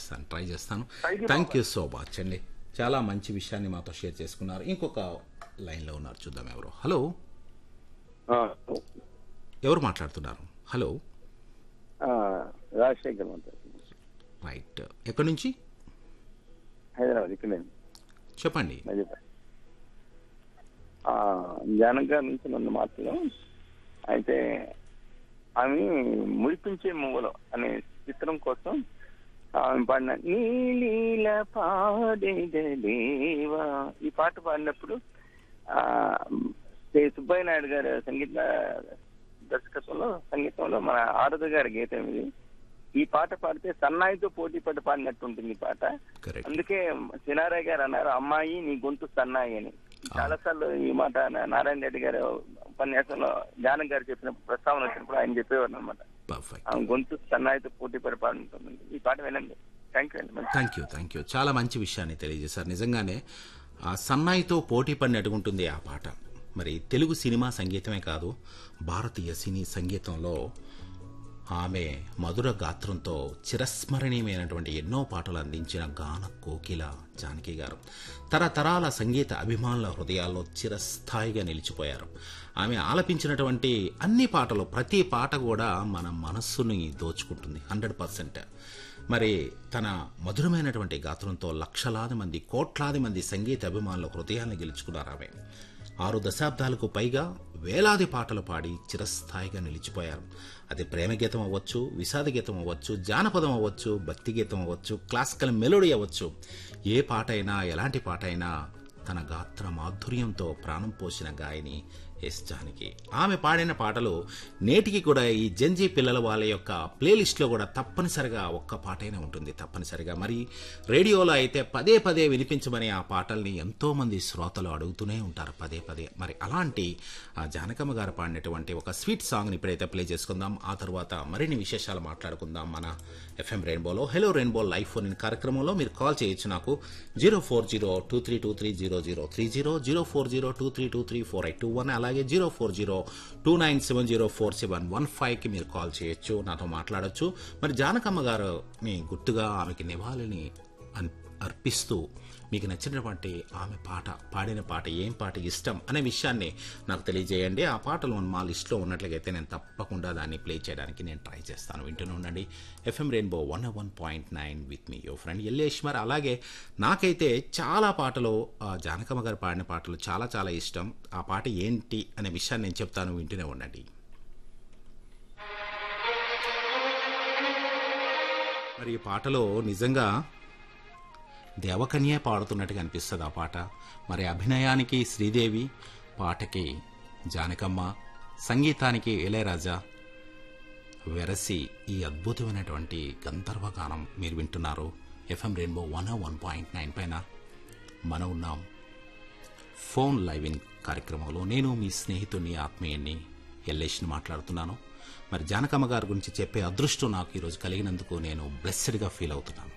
చేస్తాను ట్రై చేస్తాను Thank you, thank you so much అండి చాలా మంచి విషయాన్ని మాతో షేర్ చేసుకున్నారు ఇంకొక లైన్లో ఉన్నారు చూద్దాం ఎవరు హలో ఆ, ఎవరు మాట్లాడుతున్నారు హలో ఆ, రాజశేఖర్ మాట్లాడుతున్నాను రైట్ ఎక్కడి నుంచి హైదరాబాద్ ఇక్కడే చెప్పండి మధ్యపల్లి జానక్ గారి నుంచి నన్ను మాటలు అయితే ఆమె ముడిపించే మువ్వలు అనే చిత్రం కోసం ఆమె పాడిన నీలీల పాడేదేవా ఈ పాట పాడినప్పుడు ఆ శ్రీ సుబ్బయ్య నాయుడు గారి సంగీత దర్శకత్వంలో సంగీతంలో మన ఆరుద గారి గీతం ఇది ఈ పాట పాడితే సన్నాయితో పోటీ పడి పాడినట్టు ఉంటుంది ఈ పాట కరెక్ట్ అందుకే సినారాయ్ గారు అన్నారు అమ్మాయి నీ గొంతు సన్నాయి అని చాలా సార్లు ఈ మాట నా- నారాయణ రెడ్డి గారు ఉపన్యాసంలో జానక్ గారు చెప్పిన ప్రస్తావన వచ్చినప్పుడు ఆయన చెప్పేవారు అనమాట పర్ఫెక్ట్ ఆమె గొంతు సన్నాయితో పోటీ పడి పాడుతుంది ఈ పాట వినండి థ్యాంక్ యూ అండి మంచి థ్యాంక్ యూ థ్యాంక్ యూ చాలా మంచి విషయాన్ని తెలియజేశారు నిజంగానే ఆ సన్నాయితో పోటీ పడినట్టుకుంటుంది ఆ పాట మరి తెలుగు సినిమా సంగీతమే కాదు భారతీయ సినీ సంగీతంలో ఆమె మధుర గాత్రంతో చిరస్మరణీయమైనటువంటి ఎన్నో పాటలు అందించిన గాన కోకిల జానకి గారు తరతరాల సంగీత అభిమానుల హృదయాల్లో చిరస్థాయిగా నిలిచిపోయారు ఆమె ఆలపించినటువంటి అన్ని పాటలు ప్రతి పాట కూడా మన మనస్సుని దోచుకుంటుంది హండ్రెడ్ పర్సెంట్ మరి తన మధురమైనటువంటి గాత్రంతో లక్షలాది మంది కోట్లాది మంది సంగీత అభిమానుల హృదయాన్ని గెలుచుకున్నారు ఆమె ఆరు దశాబ్దాలకు పైగా వేలాది పాటలు పాడి చిరస్థాయిగా నిలిచిపోయారు అది ప్రేమ గీతం అవ్వచ్చు విషాద గీతం అవ్వచ్చు జానపదం అవ్వచ్చు భక్తి గీతం అవ్వచ్చు క్లాసికల్ మెలోడీ అవ్వచ్చు ఏ పాట అయినా ఎలాంటి పాట అయినా తన గాత్ర మాధుర్యంతో ప్రాణం పోసిన గాయని ఎస్ జానకి ఆమె పాడిన పాటలు నేటికి కూడా ఈ జంజీ పిల్లల వాళ్ళ యొక్క ప్లేలిస్ట్లో కూడా తప్పనిసరిగా ఒక్క పాటైనా ఉంటుంది తప్పనిసరిగా మరి రేడియోలో అయితే పదే పదే వినిపించమని ఆ పాటల్ని ఎంతో మంది శ్రోతలు అడుగుతూనే ఉంటారు పదే పదే మరి అలాంటి ఆ జానకమ్మ గారు పాడినటువంటి ఒక స్వీట్ సాంగ్ని ఇప్పుడైతే ప్లే చేసుకుందాం ఆ తర్వాత మరిన్ని విశేషాలు మాట్లాడుకుందాం మన ఎఫ్ఎం రెయిన్బోలో hello rainbow live phone in కార్యక్రమంలో మీరు కాల్ చేయొచ్చు నాకు zero four zero two three two three zero zero three zero zero four zero two three two three four eight two one అలాగే zero four zero two nine seven zero four seven one ఫైవ్కి మీరు call చేయొచ్చు నాతో మాట్లాడొచ్చు మరి జానకమ్మ గారుని గుర్తుగా ఆమెకి నివాళిని అన్- అర్పిస్తూ మీకు నచ్చినటువంటి ఆమె పాట పాడిన పాట ఏం పాట ఇష్టం అనే విషయాన్ని నాకు తెలియజేయండి ఆ పాటలు మా లిస్ట్లో ఉన్నట్లయితే నేను తప్పకుండా దాన్ని ప్లే చేయడానికి నేను ట్రై చేస్తాను వింటూనే ఉండండి FM rainbow one one point nine with me your friend Elleshwar అలాగే నాకైతే చాలా పాటలు ఆ, జానకమ్మ గారు పాడిన పాటలు చాలా చాలా ఇష్టం ఆ పాట ఏంటి అనే విషయాన్ని నేను చెప్తాను వింటూనే ఉండండి మరి ఈ పాటలో నిజంగా దేవకన్య పాడుతున్నట్టుగా అనిపిస్తుంది ఆ పాట మరి అభినయానికి శ్రీదేవి పాటకి జానకమ్మ సంగీతానికి ఇళయరాజా వెరసి ఈ అద్భుతమైనటువంటి గంధర్వ గానం మీరు వింటున్నారు FM rainbow one one point nine పైన మనం ఉన్నాం ఫోన్ లైవ్ ఇన్ కార్యక్రమంలో నేను మీ స్నేహితుడిని ఆత్మీయుణ్ణి ఎల్లేష్ని మాట్లాడుతున్నాను మరి జానకమ్మ గారి గురించి చెప్పే అదృష్టం నాకు ఈరోజు కలిగినందుకు నేను బ్లెస్సెడ్గా ఫీల్ అవుతున్నాను